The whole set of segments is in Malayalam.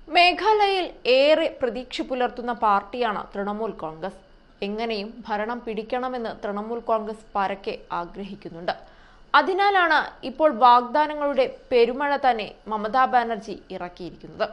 മേഘാലയയിൽ ഏറെ പ്രതീക്ഷ പുലർത്തുന്ന പാർട്ടിയാണ് തൃണമൂൽ കോൺഗ്രസ് എങ്ങനെയും ഭരണം പിടിക്കണമെന്ന് തൃണമൂൽ കോൺഗ്രസ് പരക്കെ ആഗ്രഹിക്കുന്നുണ്ട് അതിനാലാണ് ഇപ്പോൾ വാഗ്ദാനങ്ങളുടെ പെരുമഴ തന്നെ മമതാ ബാനർജി ഇറക്കിയിരിക്കുന്നത്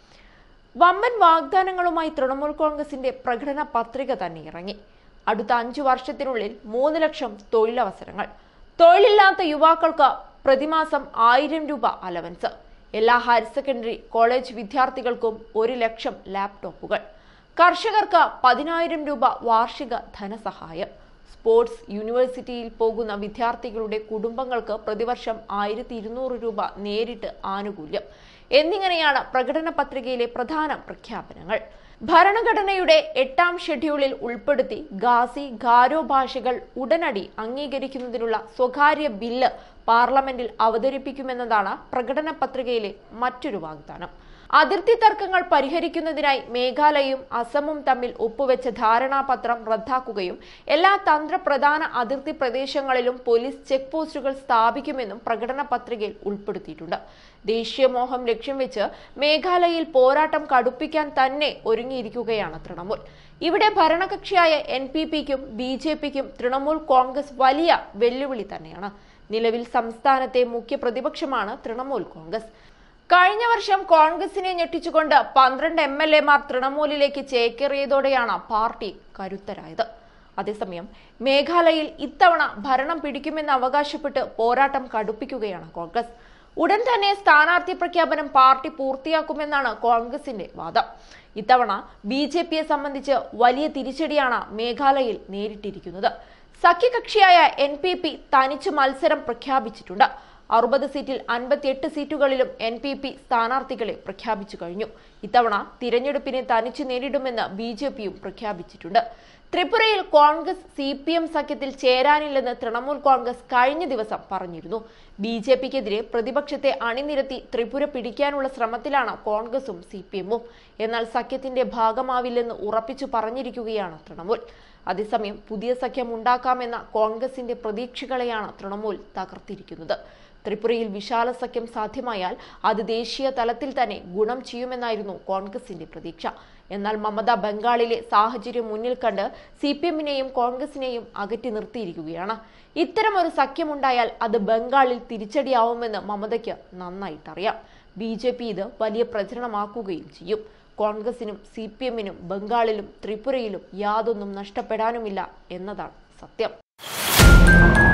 വമ്പൻ വാഗ്ദാനങ്ങളുമായി തൃണമൂൽ കോൺഗ്രസിന്റെ പ്രകടന പത്രിക തന്നെ ഇറങ്ങി അടുത്ത അഞ്ചു വർഷത്തിനുള്ളിൽ മൂന്ന് ലക്ഷം തൊഴിലവസരങ്ങൾ തൊഴിലില്ലാത്ത യുവാക്കൾക്ക് പ്രതിമാസം ആയിരം രൂപ അലവൻസ് എല്ലാ ഹയർ സെക്കൻഡറി കോളേജ് വിദ്യാർത്ഥികൾക്കും ഒരു ലക്ഷം ലാപ്ടോപ്പുകൾ കർഷകർക്ക് പതിനായിരം രൂപ വാർഷിക ധനസഹായം സ്പോർട്സ് യൂണിവേഴ്സിറ്റിയിൽ പോകുന്ന വിദ്യാർത്ഥികളുടെ കുടുംബങ്ങൾക്ക് പ്രതിവർഷം ആയിരത്തി ഇരുന്നൂറ് രൂപ നേരിട്ട് ആനുകൂല്യം എന്നിങ്ങനെയാണ് പ്രകടന പത്രികയിലെ പ്രധാന പ്രഖ്യാപനങ്ങൾ ഭരണഘടനയുടെ എട്ടാം ഷെഡ്യൂളിൽ ഉൾപ്പെടുത്തി ഗാസി ഗാരോ ഭാഷകൾ ഉടനടി അംഗീകരിക്കുന്നതിനുള്ള സ്വകാര്യ ബില്ല് പാർലമെന്റിൽ അവതരിപ്പിക്കുമെന്നതാണ് പ്രകടന പത്രികയിലെ മറ്റൊരു വാഗ്ദാനം അതിർത്തി തർക്കങ്ങൾ പരിഹരിക്കുന്നതിനായി മേഘാലയയും അസമും തമ്മിൽ ഒപ്പുവെച്ച ധാരണാപത്രം റദ്ദാക്കുകയും എല്ലാ തന്ത്രപ്രധാന അതിർത്തി പ്രദേശങ്ങളിലും പോലീസ് ചെക്ക് പോസ്റ്റുകൾ സ്ഥാപിക്കുമെന്നും പ്രകടന പത്രികയിൽ ഉൾപ്പെടുത്തിയിട്ടുണ്ട് ദേശീയ മോഹം ലക്ഷ്യം വെച്ച് മേഘാലയയിൽ പോരാട്ടം കടുപ്പിക്കാൻ തന്നെ ഒരുങ്ങിയിരിക്കുകയാണ് തൃണമൂൽ ഇവിടെ ഭരണകക്ഷിയായ എൻ പി പിക്കും ബി ജെ പിക്കും തൃണമൂൽ കോൺഗ്രസ് വലിയ വെല്ലുവിളി തന്നെയാണ് നിലവിൽ സംസ്ഥാനത്തെ മുഖ്യ പ്രതിപക്ഷമാണ് തൃണമൂൽ കോൺഗ്രസ് കഴിഞ്ഞ വർഷം കോൺഗ്രസിനെ ഞെട്ടിച്ചുകൊണ്ട് പന്ത്രണ്ട് എം എൽ എമാർ തൃണമൂലിലേക്ക് ചേക്കേറിയതോടെയാണ് പാർട്ടി കരുത്തരായത് അതേസമയം മേഘാലയയിൽ ഇത്തവണ ഭരണം പിടിക്കുമെന്ന് അവകാശപ്പെട്ട് പോരാട്ടം കടുപ്പിക്കുകയാണ് കോൺഗ്രസ് ഉടൻ തന്നെ സ്ഥാനാർത്ഥി പ്രഖ്യാപനം പാർട്ടി പൂർത്തിയാക്കുമെന്നാണ് കോൺഗ്രസിന്റെ വാദം ഇത്തവണ ബി ജെ പിയെ സംബന്ധിച്ച് വലിയ തിരിച്ചടിയാണ് മേഘാലയയിൽ നേരിട്ടിരിക്കുന്നത് സഖ്യകക്ഷിയായ എൻ പി പി തനിച്ച് മത്സരം പ്രഖ്യാപിച്ചിട്ടുണ്ട് അറുപത് സീറ്റിൽ അൻപത്തിയെട്ട് സീറ്റുകളിലും എൻ പി പി സ്ഥാനാർത്ഥികളെ പ്രഖ്യാപിച്ചു കഴിഞ്ഞു ഇത്തവണ തിരഞ്ഞെടുപ്പിനെ തനിച്ചു നേരിടുമെന്ന് ബി ജെ പിയും പ്രഖ്യാപിച്ചിട്ടുണ്ട് ത്രിപുരയിൽ കോൺഗ്രസ് സി പി എം സഖ്യത്തിൽ ചേരാനില്ലെന്ന് തൃണമൂൽ കോൺഗ്രസ് കഴിഞ്ഞ ദിവസം പറഞ്ഞിരുന്നു ബി ജെ പിക്കെതിരെ പ്രതിപക്ഷത്തെ അണിനിരത്തി ത്രിപുര പിടിക്കാനുള്ള ശ്രമത്തിലാണ് കോൺഗ്രസും സി പി എമ്മും എന്നാൽ സഖ്യത്തിന്റെ ഭാഗമാവില്ലെന്ന് ഉറപ്പിച്ചു പറഞ്ഞിരിക്കുകയാണ് തൃണമൂൽ അതേസമയം പുതിയ സഖ്യം ഉണ്ടാക്കാമെന്ന കോൺഗ്രസിന്റെ പ്രതീക്ഷകളെയാണ് തൃണമൂൽ തകർത്തിരിക്കുന്നത് ത്രിപുരയിൽ വിശാല സഖ്യം സാധ്യമായാൽ അത് ദേശീയ തലത്തിൽ തന്നെ ഗുണം ചെയ്യുമെന്നായിരുന്നു കോൺഗ്രസിന്റെ പ്രതീക്ഷ എന്നാൽ മമത ബംഗാളിലെ സാഹചര്യം മുന്നിൽ കണ്ട് സി പി എമ്മിനെയും കോൺഗ്രസിനെയും അകറ്റി നിർത്തിയിരിക്കുകയാണ് ഇത്തരമൊരു സഖ്യമുണ്ടായാൽ അത് ബംഗാളിൽ തിരിച്ചടിയാവുമെന്ന് മമതയ്ക്ക് നന്നായിട്ടറിയാം ബി ജെ പി ഇത് വലിയ പ്രചരണമാക്കുകയും ചെയ്യും കോൺഗ്രസിനും സി പി എമ്മിനും ബംഗാളിലും ത്രിപുരയിലും യാതൊന്നും നഷ്ടപ്പെടാനുമില്ല എന്നതാണ് സത്യം